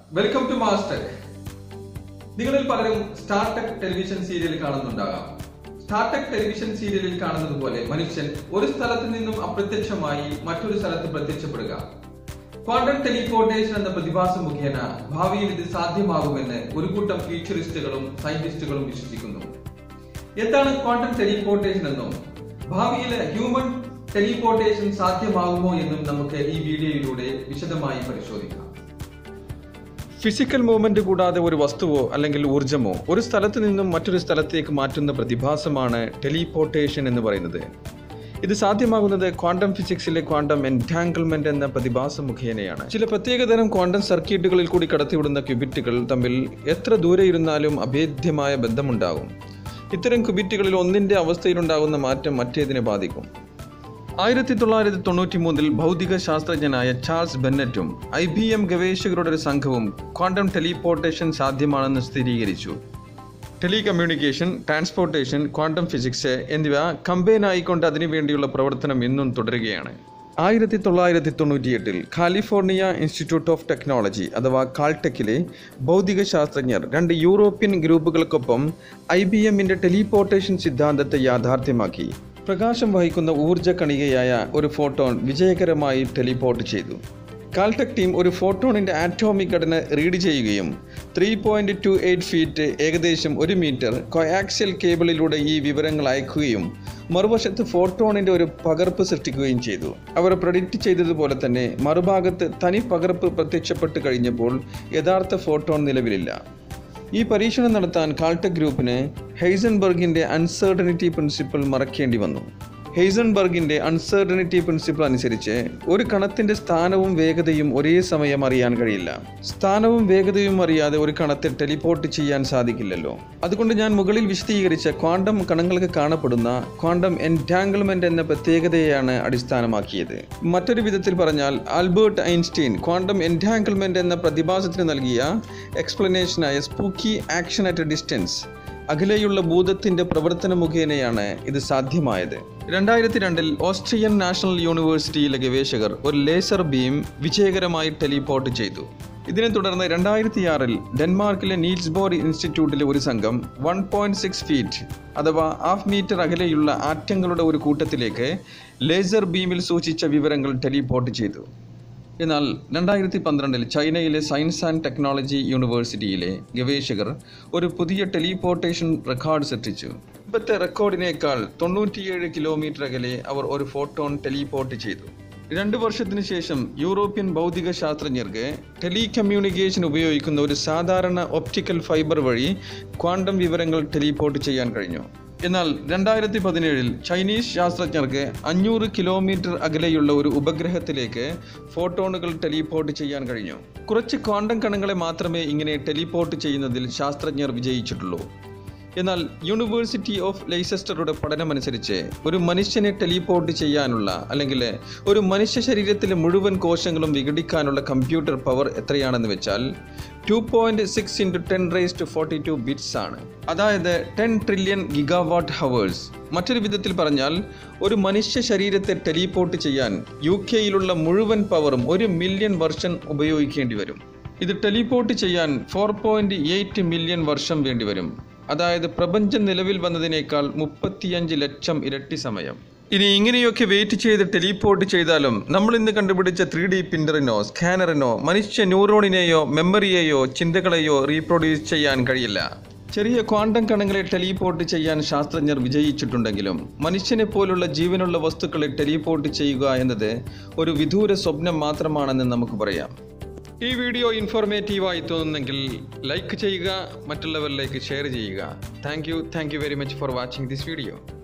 welcome to master നിങ്ങളിൽ പലരും star trek television serial കാണുന്നുണ്ടാകാം സ്റ്റാർടെക് ടെലിവിഷൻ സീരിയലിൽ കാണുന്നത് പോലെ മനുഷ്യൻ ഒരു സ്ഥലത്ത് നിന്നും അപ്രത്യക്ഷമായി മറ്റൊരു സ്ഥലത്ത് പ്രത്യക്ഷപ്പെടുക ക്വാണ്ടം ടെലിപ്പോർട്ടേഷൻ എന്ന പ്രതിഭാസം മുഖേന ഭാവിയിൽ ഇത് സാധ്യമാകുമെന്ന് ഒരു കൂട്ടം ഫ്യൂച്ചറിസ്റ്റുകളും സയന്റിസ്റ്റുകളും വിശ്വസിക്കുന്നു എന്താണ് ക്വാണ്ടം ടെലിപ്പോർട്ടേഷൻ എന്നും ഭാവിയിൽ ഹ്യൂമൻ ടെലിപ്പോർട്ടേഷൻ സാധ്യമാകുമോ എന്നും നമുക്ക് ഈ വീഡിയോയിലൂടെ വിശദമായി പരിശോധിക്കാം ഫിസിക്കൽ മൂവ്മെന്റ് കൂടാതെ ഒരു വസ്തുവോ അല്ലെങ്കിൽ ഊർജമോ ഒരു സ്ഥലത്ത് നിന്നും മറ്റൊരു സ്ഥലത്തേക്ക് മാറ്റുന്ന പ്രതിഭാസമാണ് ടെലിപ്പോർട്ടേഷൻ എന്ന് പറയുന്നത് ഇത് സാധ്യമാകുന്നത് ക്വാണ്ടം ഫിസിക്സിലെ ക്വാണ്ടം എൻറ്റാങ്കിൾമെന്റ് എന്ന പ്രതിഭാസം മുഖേനയാണ് ചില പ്രത്യേകതരം ക്വാണ്ടം സർക്യൂട്ടുകളിൽ കൂടി കടത്തിവിടുന്ന ക്യൂബിറ്റുകൾ തമ്മിൽ എത്ര ദൂരെ ഇരുന്നാലും അഭേദ്യമായ ബന്ധമുണ്ടാകും ഇത്തരം ക്യൂബിറ്റുകളിൽ ഒന്നിന്റെ അവസ്ഥയിലുണ്ടാകുന്ന മാറ്റം മറ്റേതിനെ ബാധിക്കും ആയിരത്തി തൊള്ളായിരത്തി തൊണ്ണൂറ്റി മൂന്നിൽ ഭൗതിക ശാസ്ത്രജ്ഞനായ ചാൾസ് ബെന്നറ്റും ഐ ബി എം ഗവേഷകരുടെ ഒരു സംഘവും ക്വാണ്ടം ടെലിപ്പോർട്ടേഷൻ സാധ്യമാണെന്ന് സ്ഥിരീകരിച്ചു ടെലികമ്മ്യൂണിക്കേഷൻ ട്രാൻസ്പോർട്ടേഷൻ ക്വാണ്ടം ഫിസിക്സ് എന്നിവ കമ്പൈൻ ആയിക്കൊണ്ട് അതിനുവേണ്ടിയുള്ള പ്രവർത്തനം ഇന്നും തുടരുകയാണ് ആയിരത്തി തൊള്ളായിരത്തി തൊണ്ണൂറ്റിയെട്ടിൽ കാലിഫോർണിയ ഇൻസ്റ്റിറ്റ്യൂട്ട് ഓഫ് ടെക്നോളജി അഥവാ കാൾടെക്കിലെ ഭൗതിക ശാസ്ത്രജ്ഞർ രണ്ട് യൂറോപ്യൻ ഗ്രൂപ്പുകൾക്കൊപ്പം ഐ ബി എമ്മിൻ്റെ ടെലിപ്പോർട്ടേഷൻ സിദ്ധാന്തത്തെ യാഥാർത്ഥ്യമാക്കി പ്രകാശം വഹിക്കുന്ന ഊർജ്ജ കണികയായ ഒരു ഫോട്ടോൺ വിജയകരമായി ടെലിപ്പോർട്ട് ചെയ്തു കാൽടെക് ടീം ഒരു ഫോട്ടോണിൻ്റെ ആറ്റോമിക് ഘടന റീഡ് ചെയ്യുകയും three point two eight feet ഏകദേശം ഒരു മീറ്റർ കൊയാക്സിയൽ കേബിളിലൂടെ ഈ വിവരങ്ങൾ അയക്കുകയും മറുവശത്ത് ഫോട്ടോണിൻ്റെ ഒരു പകർപ്പ് സൃഷ്ടിക്കുകയും ചെയ്തു അവർ പ്രഡിക്റ്റ് ചെയ്തതുപോലെ തന്നെ മറുഭാഗത്ത് തനി പകർപ്പ് പ്രത്യക്ഷപ്പെട്ട് കഴിഞ്ഞപ്പോൾ യഥാർത്ഥ ഫോട്ടോൺ നിലവിലില്ല ഈ പരീക്ഷണം നടത്താൻ കാൾടെക് ഗ്രൂപ്പിന് ഹെയ്സൺബർഗിൻ്റെ അൺസർട്ടനിറ്റി പ്രിൻസിപ്പിൾ മറക്കേണ്ടി വന്നു ഹെയ്സൺബർഗിൻ്റെ അൺസർട്ടനിറ്റി പ്രിൻസിപ്പിൾ അനുസരിച്ച് ഒരു കണത്തിൻ്റെ സ്ഥാനവും വേഗതയും ഒരേ സമയം അറിയാൻ കഴിയില്ല സ്ഥാനവും വേഗതയും അറിയാതെ ഒരു കണത്തെ ടെലിപ്പോർട്ട് ചെയ്യാൻ സാധിക്കില്ലല്ലോ അതുകൊണ്ട് ഞാൻ മുകളിൽ വിശദീകരിച്ച ക്വാണ്ടം കണങ്ങൾക്ക് കാണപ്പെടുന്ന ക്വാണ്ടം എൻറ്റാങ്കിൾമെന്റ് എന്ന പ്രത്യേകതയെയാണ് അടിസ്ഥാനമാക്കിയത് മറ്റൊരു വിധത്തിൽ പറഞ്ഞാൽ ആൽബർട്ട് ഐൻസ്റ്റീൻ ക്വാണ്ടം എൻറ്റാങ്കിൾമെന്റ് എന്ന പ്രതിഭാസത്തിന് നൽകിയ എക്സ്പ്ലനേഷനായ spooky action at a distance അകലെയുള്ള ഭൂതത്തിന്റെ പ്രവർത്തന മുഖേനയാണ് ഇത് സാധ്യമായത് രണ്ടായിരത്തി രണ്ടിൽ ഓസ്ട്രിയൻ നാഷണൽ യൂണിവേഴ്സിറ്റിയിലെ ഗവേഷകർ ഒരു ലേസർ ബീം വിജയകരമായി ടെലിപ്പോർട്ട് ചെയ്തു ഇതിനെ തുടർന്ന് രണ്ടായിരത്തി ആറിൽ ഡെൻമാർക്കിലെ നീൽസ് ബോർ ഇൻസ്റ്റിറ്റ്യൂട്ടിലെ ഒരു സംഘം വൺ പോയിന്റ് സിക്സ് ഫീറ്റ് അഥവാ ഹാഫ് മീറ്റർ അകലെയുള്ള ആറ്റങ്ങളുടെ ഒരു കൂട്ടത്തിലേക്ക് ലേസർ ബീമിൽ സൂക്ഷിച്ച വിവരങ്ങൾ ടെലിപ്പോർട്ട് ചെയ്തു എന്നാൽ രണ്ടായിരത്തി പന്ത്രണ്ടിൽ ചൈനയിലെ സയൻസ് ആൻഡ് ടെക്നോളജി യൂണിവേഴ്സിറ്റിയിലെ ഗവേഷകർ ഒരു പുതിയ ടെലിപ്പോർട്ടേഷൻ റെക്കോർഡ് സൃഷ്ടിച്ചു മുമ്പത്തെ റെക്കോർഡിനേക്കാൾ തൊണ്ണൂറ്റിയേഴ് കിലോമീറ്റർ അകലെ അവർ ഒരു ഫോട്ടോൺ ടെലിപ്പോർട്ട് ചെയ്തു രണ്ട് വർഷത്തിന് ശേഷം യൂറോപ്യൻ ഭൗതിക ശാസ്ത്രജ്ഞർക്ക് ടെലികമ്മ്യൂണിക്കേഷൻ ഉപയോഗിക്കുന്ന ഒരു സാധാരണ ഒപ്റ്റിക്കൽ ഫൈബർ വഴി ക്വാണ്ടം വിവരങ്ങൾ ടെലിപ്പോർട്ട് ചെയ്യാൻ കഴിഞ്ഞു എന്നാൽ രണ്ടായിരത്തി പതിനേഴിൽ ചൈനീസ് ശാസ്ത്രജ്ഞർക്ക് അഞ്ഞൂറ് കിലോമീറ്റർ അകലെയുള്ള ഒരു ഉപഗ്രഹത്തിലേക്ക് ഫോട്ടോണുകൾ ടെലിപ്പോർട്ട് ചെയ്യാൻ കഴിഞ്ഞു കുറച്ച് ക്വാണ്ടം കണങ്ങളെ മാത്രമേ ഇങ്ങനെ ടെലിപ്പോർട്ട് ചെയ്യുന്നതിൽ ശാസ്ത്രജ്ഞർ വിജയിച്ചിട്ടുള്ളൂ എന്നാൽ യൂണിവേഴ്സിറ്റി ഓഫ് ലൈസസ്റ്ററുടെ പഠനമനുസരിച്ച് ഒരു മനുഷ്യനെ ടെലിപ്പോർട്ട് ചെയ്യാനുള്ള അല്ലെങ്കിൽ ഒരു മനുഷ്യ ശരീരത്തിലെ മുഴുവൻ കോശങ്ങളും വിഘടിക്കാനുള്ള കമ്പ്യൂട്ടർ പവർ എത്രയാണെന്ന് വെച്ചാൽ two point six into ten raise to forty two bits ആണ് അതായത് ടെൻ ട്രില്യൺ ഗിഗാവാട്ട് ഹവേഴ്സ് മറ്റൊരു വിധത്തിൽ പറഞ്ഞാൽ ഒരു മനുഷ്യ ശരീരത്തെ ടെലിപ്പോർട്ട് ചെയ്യാൻ യു കെയിലുള്ള മുഴുവൻ പവറും ഒരു മില്യൺ വർഷം ഉപയോഗിക്കേണ്ടി വരും ഇത് ടെലിപ്പോർട്ട് ചെയ്യാൻ ഫോർ പോയിന്റ് എയ്റ്റ് മില്യൺ വർഷം വേണ്ടിവരും അതായത് പ്രപഞ്ചം നിലവിൽ വന്നതിനേക്കാൾ മുപ്പത്തിയഞ്ച് ലക്ഷം ഇരട്ടി സമയം ഇനി ഇങ്ങനെയൊക്കെ വെയിറ്റ് ചെയ്ത് ടെലിപ്പോർട്ട് ചെയ്താലും നമ്മൾ ഇന്ന് കണ്ടുപിടിച്ച ത്രീ ഡി പ്രിന്ററിനോ സ്കാനറിനോ മനുഷ്യ ന്യൂറോണിനെയോ മെമ്മറിയെയോ ചിന്തകളെയോ റീപ്രൊഡ്യൂസ് ചെയ്യാൻ കഴിയില്ല ചെറിയ ക്വാണ്ടം കണങ്ങളെ ടെലിപ്പോർട്ട് ചെയ്യാൻ ശാസ്ത്രജ്ഞർ വിജയിച്ചിട്ടുണ്ടെങ്കിലും മനുഷ്യനെ പോലുള്ള ജീവനുള്ള വസ്തുക്കളെ ടെലിപ്പോർട്ട് ചെയ്യുക എന്നത് ഒരു വിദൂര സ്വപ്നം മാത്രമാണെന്ന് നമുക്ക് പറയാം ഈ വീഡിയോ ഇൻഫോർമേറ്റീവായി തോന്നുന്നെങ്കിൽ ലൈക്ക് ചെയ്യുക മറ്റുള്ളവരിലേക്ക് ഷെയർ ചെയ്യുക thank you thank you very much for watching this video